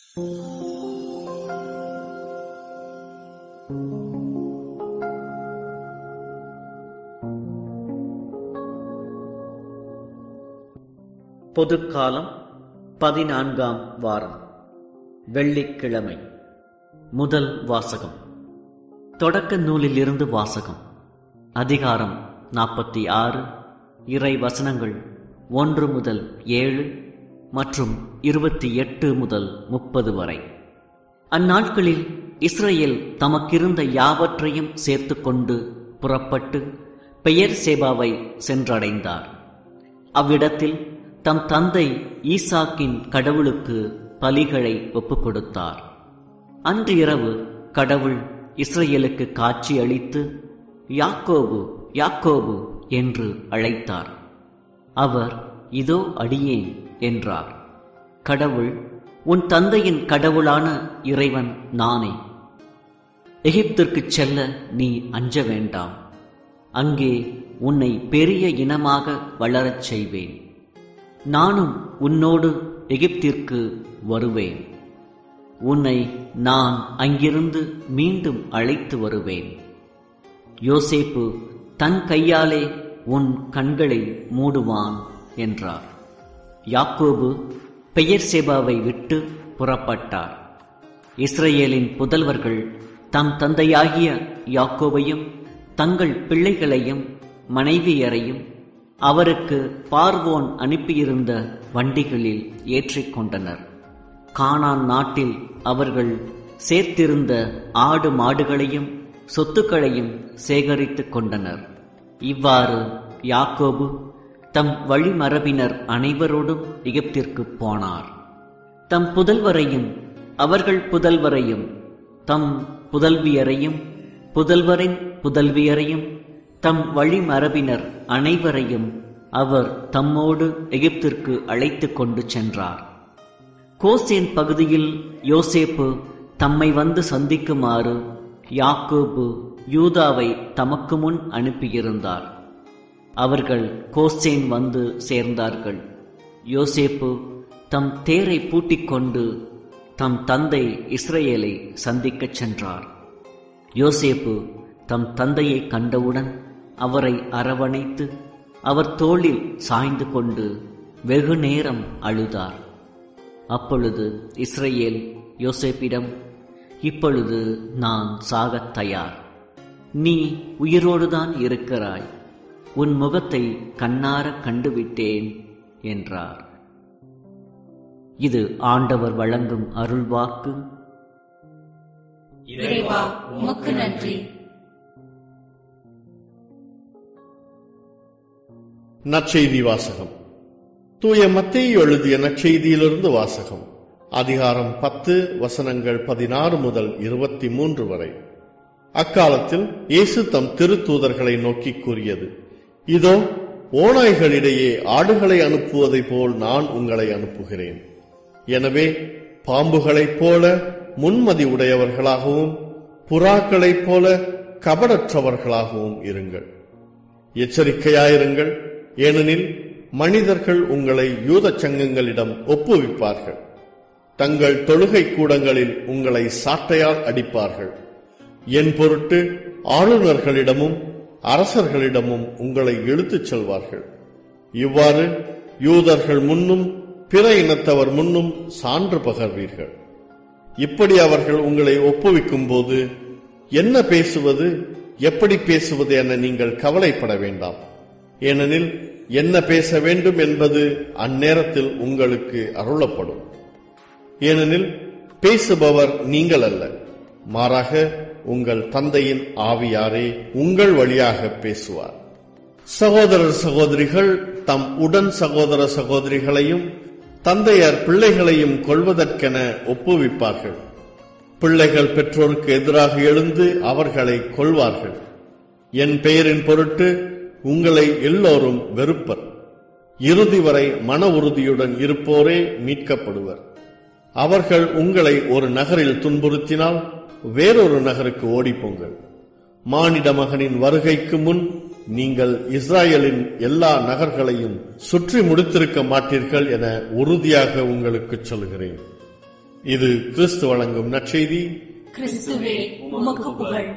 பொதுக்காலம் பதினான்காம் வாரம் வெள்ளிக்கிழமை முதல் வாசகம் தொடக்க நூலிலிருந்து வாசகம் அதிகாரம் நாற்பத்தி ஆறு இறை வசனங்கள் ஒன்று முதல் ஏழு மற்றும் இருபத்தி எட்டு முதல் முப்பது வரை அந்நாட்களில் இஸ்ரேல் தமக்கிருந்த யாவற்றையும் சேர்த்துக்கொண்டு புறப்பட்டு பெயர் சேபாவை சென்றடைந்தார் அவ்விடத்தில் தம் தந்தை ஈசாக்கின் கடவுளுக்கு பலிகளை ஒப்புக் கொடுத்தார் அன்று இரவு கடவுள் இஸ்ரேலுக்கு காட்சி அளித்து யாக்கோபு யாக்கோபு என்று அழைத்தார் அவர் இதோ அடியேன் என்றார் கடவுள் உன் தந்தையின் கடவுளான இறைவன் நானே எகிப்திற்குச் செல்ல நீ அஞ்ச வேண்டாம் அங்கே உன்னை பெரிய இனமாக வளரச் செய்வேன் நானும் உன்னோடு எகிப்திற்கு வருவேன் உன்னை நான் அங்கிருந்து மீண்டும் அழைத்து வருவேன் யோசேப்பு தன் கையாலே உன் கண்களை மூடுவான் என்றார் யாக்கோபு பெயர் சேபாவை விட்டு புறப்பட்டார் இஸ்ரேலின் புதல்வர்கள் தம் தந்தையாகிய யாக்கோபையும் தங்கள் பிள்ளைகளையும் மனைவியரையும் அவருக்கு பார்வோன் அனுப்பியிருந்த வண்டிகளில் ஏற்றிக்கொண்டனர் கானான் நாட்டில் அவர்கள் சேர்த்திருந்த ஆடு மாடுகளையும் சொத்துக்களையும் சேகரித்துக் கொண்டனர் இவ்வாறு யாக்கோபு தம் வழிமரபினர் அனைவரோடும் எகிப்திற்கு போனார் தம் புதல்வரையும் அவர்கள் புதல்வரையும் தம் புதல்வியரையும் புதல்வரின் புதல்வியரையும் தம் வழிமரபினர் அனைவரையும் அவர் தம்மோடு எகிப்திற்கு அழைத்து கொண்டு சென்றார் கோசேன் பகுதியில் யோசேப்பு தம்மை வந்து சந்திக்குமாறு யாக்கோபு யூதாவை தமக்கு முன் அனுப்பியிருந்தார் அவர்கள் கோசேன் வந்து சேர்ந்தார்கள் யோசேப்பு தம் தேரை பூட்டிக் கொண்டு தம் தந்தை இஸ்ரேலை சந்திக்கச் சென்றார் யோசேப்பு தம் தந்தையை கண்டவுடன் அவரை அரவணைத்து அவர் தோளில் சாய்ந்து கொண்டு வெகு நேரம் அழுதார் அப்பொழுது இஸ்ரேல் யோசேப்பிடம் இப்பொழுது நான் சாகத் தயார் நீ உயிரோடுதான் இருக்கிறாய் உன் முகத்தை கண்ணார கண்டுவிட்டேன் என்றார் இது ஆண்டவர் வழங்கும் அருள்வாக்கு இறைவா உமக்கு நன்றி நற்செய்தி வாசகம் தூய மத்தேயு எழுதிய நற்செய்தியிலிருந்து வாசகம் அதிகாரம் பத்து வசனங்கள் பதினாறு முதல் இருபத்தி மூன்று வரை அக்காலத்தில் இயேசு தம் திருத்தூதர்களை நோக்கி கூறியது இதோ ஓநாய்களிடையே ஆடுகளை அனுப்புவதைப் போல் நான் உங்களை அனுப்புகிறேன் எனவே பாம்புகளைப் போல முன்மதி உடையவர்களாகவும் புறாக்களைப் போல கபடற்றவர்களாகவும் இருங்கள் எச்சரிக்கையாயிருங்கள் ஏனெனில் மனிதர்கள் உங்களை யூத சங்கங்களிடம் ஒப்புவிப்பார்கள் தங்கள் தொழுகை கூடங்களில் உங்களை சாட்டையால் அடிப்பார்கள் என் பொருட்டு ஆளுநர்களிடமும் அரசர்களிடமும் உங்களை இழுத்துச் செல்வார்கள் இவ்வாறு யூதர்கள் முன்னும் பிற இனத்தவர் முன்னும் சான்று பகர்வீர்கள் இப்படி அவர்கள் உங்களை ஒப்புவிக்கும் போது என்ன பேசுவது எப்படி பேசுவது என நீங்கள் கவலைப்பட வேண்டாம் ஏனெனில் என்ன பேச வேண்டும் என்பது அந்நேரத்தில் உங்களுக்கு அருளப்படும் ஏனெனில் பேசுபவர் நீங்கள் அல்ல மாறாக உங்கள் தந்தையின் ஆவியாரே உங்கள் வழியாக பேசுவார் சகோதரர் சகோதரிகள் தம் உடன் சகோதர சகோதரிகளையும் தந்தையர் பிள்ளைகளையும் கொள்வதற்கென ஒப்புவிப்பார்கள் பிள்ளைகள் பெற்றோருக்கு எதிராக எழுந்து அவர்களை கொள்வார்கள் என் பெயரின் பொருட்டு உங்களை எல்லோரும் வெறுப்பர் இறுதி வரை மன உறுதியுடன் இருப்போரே மீட்கப்படுவர் அவர்கள் உங்களை ஒரு நகரில் துன்புறுத்தினால் வேறொரு நகருக்கு ஓடிப்போங்கள் மானிட மகனின் வருகைக்கு முன் நீங்கள் இஸ்ராயலின் எல்லா நகர்களையும் சுற்றி முடித்திருக்க மாட்டீர்கள் என உறுதியாக உங்களுக்கு சொல்கிறேன் இது கிறிஸ்து வழங்கும் நற்செய்தி கிறிஸ்துவே உமக்கு புகழ்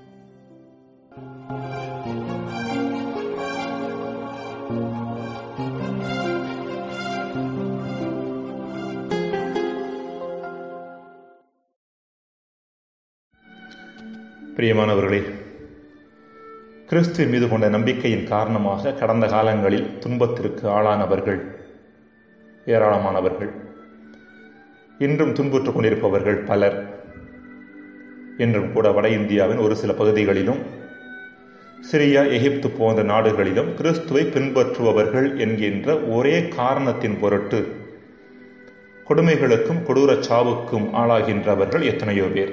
பிரியமானவர்களே கிறிஸ்துவின் மீது கொண்ட நம்பிக்கையின் காரணமாக கடந்த காலங்களில் துன்பத்திற்கு ஆளானவர்கள் ஏராளமானவர்கள் இன்றும் துன்புற்றுக் கொண்டிருப்பவர்கள் பலர் இன்றும் கூட வட இந்தியாவின் ஒரு சில பகுதிகளிலும் சிரியா எகிப்து போன்ற நாடுகளிலும் கிறிஸ்துவை பின்பற்றுபவர்கள் என்கின்ற ஒரே காரணத்தின் பொருட்டு கொடுமைகளுக்கும் கொடூரச் சாவுக்கும் ஆளாகின்றவர்கள் எத்தனையோ பேர்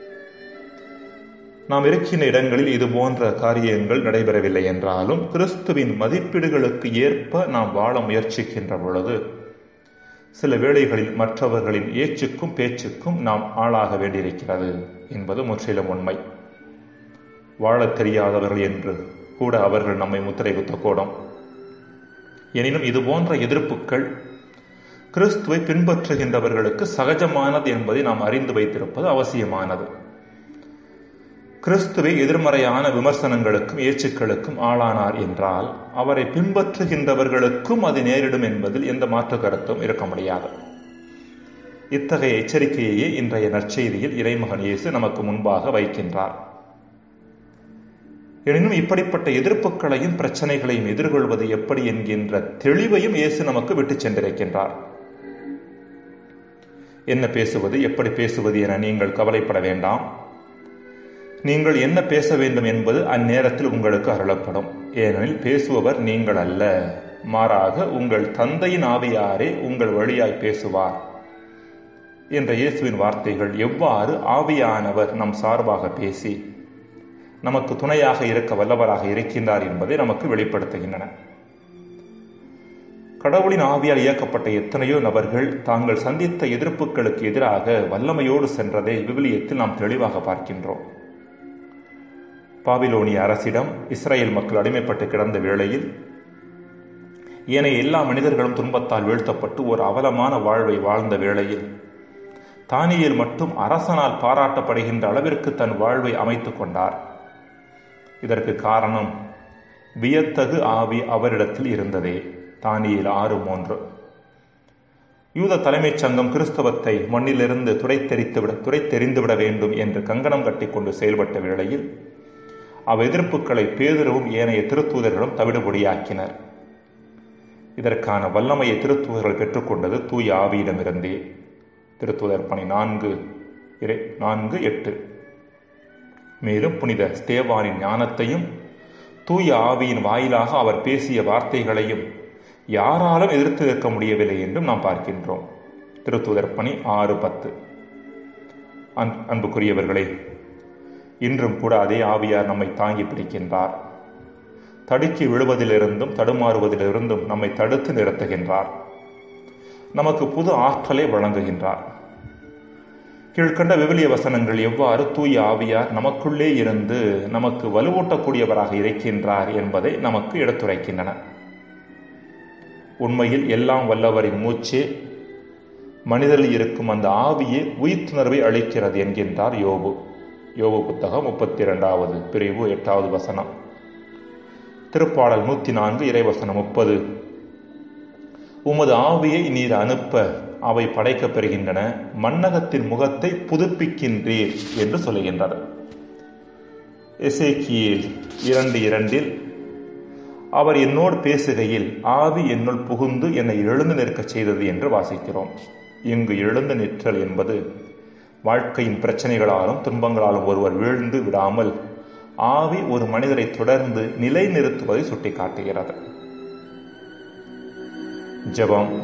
நாம் இருக்கின்ற இடங்களில் இது போன்ற காரியங்கள் நடைபெறவில்லை என்றாலும் கிறிஸ்துவின் மதிப்பீடுகளுக்கு ஏற்ப நாம் வாழ முயற்சிக்கின்ற பொழுது சில வேளைகளில் மற்றவர்களின் ஏச்சுக்கும் பேச்சுக்கும் நாம் ஆளாக வேண்டியிருக்கிறது என்பது முற்றிலும் உண்மை வாழத் தெரியாதவர்கள் என்று கூட அவர்கள் நம்மை முத்திரை குத்தக்கூடும் எனினும் இது போன்ற எதிர்ப்புகள் கிறிஸ்துவை பின்பற்றுகின்றவர்களுக்கு சகஜமானது என்பதை நாம் அறிந்து வைத்திருப்பது அவசியமானது கிறிஸ்துவை எதிர்மறையான விமர்சனங்களுக்கும் ஏச்சுக்களுக்கும் ஆளானார் என்றால் அவரை பின்பற்றுகின்றவர்களுக்கும் அது நேரிடும் என்பதில் எந்த மாற்று கருத்தும் இருக்க முடியாது இத்தகைய எச்சரிக்கையையே இன்றைய நற்செய்தியில் இறைமகன் இயேசு நமக்கு முன்பாக வைக்கின்றார் எனினும் இப்படிப்பட்ட எதிர்ப்புகளையும் பிரச்சனைகளையும் எதிர்கொள்வது எப்படி என்கின்ற தெளிவையும் இயேசு நமக்கு விட்டுச் சென்றிருக்கின்றார் என்ன பேசுவது எப்படி பேசுவது என நீங்கள் கவலைப்பட வேண்டாம் நீங்கள் என்ன பேச வேண்டும் என்பது அந்நேரத்தில் உங்களுக்கு அருளப்படும் ஏனெனில் பேசுபவர் நீங்கள் அல்ல மாறாக உங்கள் தந்தையின் ஆவியாரே உங்கள் வழியாய் பேசுவார் என்ற இயேசுவின் வார்த்தைகள் எவ்வாறு ஆவியானவர் நம் சார்பாக பேசி நமக்கு துணையாக இருக்க வல்லவராக இருக்கின்றார் என்பதை நமக்கு வெளிப்படுத்துகின்றன கடவுளின் ஆவியால் இயக்கப்பட்ட எத்தனையோ நபர்கள் தாங்கள் சந்தித்த எதிர்ப்புகளுக்கு எதிராக வல்லமையோடு சென்றதை விவிலியத்தில் நாம் தெளிவாக பார்க்கின்றோம் பாபிலோனிய அரசிடம் இஸ்ரேல் மக்கள் அடிமைப்பட்டு கிடந்த வேளையில் ஏனைய எல்லா மனிதர்களும் துன்பத்தால் வீழ்த்தப்பட்டு ஒரு அவலமான வாழ்வை வாழ்ந்த வேளையில் தானியல் மட்டும் அரசனால் பாராட்டப்படுகின்ற அளவிற்கு தன் வாழ்வை அமைத்துக் கொண்டார் இதற்கு காரணம் வியத்தகு ஆவி அவரிடத்தில் இருந்ததே தானியல் ஆறு மூன்று யூத தலைமைச் சங்கம் கிறிஸ்தவத்தை மண்ணிலிருந்து துடைத்தெறித்துவிட துடைத்தெறிந்துவிட வேண்டும் என்று கங்கணம் கட்டிக்கொண்டு செயல்பட்ட வேளையில் அவ் எதிர்ப்புகளை பேதுருவும் ஏனைய திருத்தூதர்களும் தவிடுபொடியாக்கினர் இதற்கான வல்லமையை திருத்தூதர்கள் பெற்றுக்கொண்டது தூய ஆவியிடமிருந்தே திருத்தூதர் பணி நான்கு இறை நான்கு எட்டு மேலும் புனித ஸ்தேவானின் ஞானத்தையும் தூய ஆவியின் வாயிலாக அவர் பேசிய வார்த்தைகளையும் யாராலும் எதிர்த்து நிற்க முடியவில்லை என்றும் நாம் பார்க்கின்றோம் திருத்தூதர் பணி ஆறு பத்து அன்புக்குரியவர்களே இன்றும் கூட அதே ஆவியார் நம்மை தாங்கி பிடிக்கின்றார் தடுக்கி விழுவதிலிருந்தும் தடுமாறுவதிலிருந்தும் நம்மை தடுத்து நிறுத்துகின்றார் நமக்கு புது ஆற்றலை வழங்குகின்றார் கீழ்கண்ட விவிலிய வசனங்கள் எவ்வாறு தூய ஆவியார் நமக்குள்ளே இருந்து நமக்கு வலுவூட்டக்கூடியவராக இருக்கின்றார் என்பதை நமக்கு எடுத்துரைக்கின்றன உண்மையில் எல்லாம் வல்லவரின் மூச்சே மனிதரில் இருக்கும் அந்த ஆவியே உயிர்த்துணர்வை அளிக்கிறது என்கின்றார் யோபு யோபு புத்தகம் முப்பத்தி இரண்டாவது பிரிவு எட்டாவது வசனம் திருப்பாடல் நூத்தி நான்கு இறைவசனம் முப்பது உமது ஆவியை நீர் அனுப்ப அவை படைக்கப் பெறுகின்றன மன்னகத்தின் முகத்தை புதுப்பிக்கின்றீர் என்று சொல்லுகின்றார் எசேக்கியேல் இரண்டு இரண்டில் அவர் என்னோடு பேசுகையில் ஆவி என்னுள் புகுந்து என்னை எழுந்து நிற்கச் செய்தது என்று வாசிக்கிறோம் இங்கு எழுந்து நிற்றல் என்பது வாழ்க்கையின் பிரச்சனைகளாலும் துன்பங்களாலும் ஒருவர் வீழ்ந்து விடாமல் ஆவி ஒரு மனிதரை தொடர்ந்து நிலைநிறுத்துவதை சுட்டிக்காட்டுகிறது ஜெபம்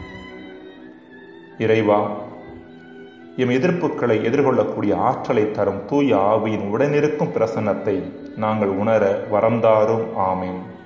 இறைவா எம் எதிர்ப்புகளை எதிர்கொள்ளக்கூடிய ஆற்றலை தரும் தூய ஆவியின் உடனிருக்கும் பிரசன்னத்தை நாங்கள் உணர வரந்தாரும் ஆமேன்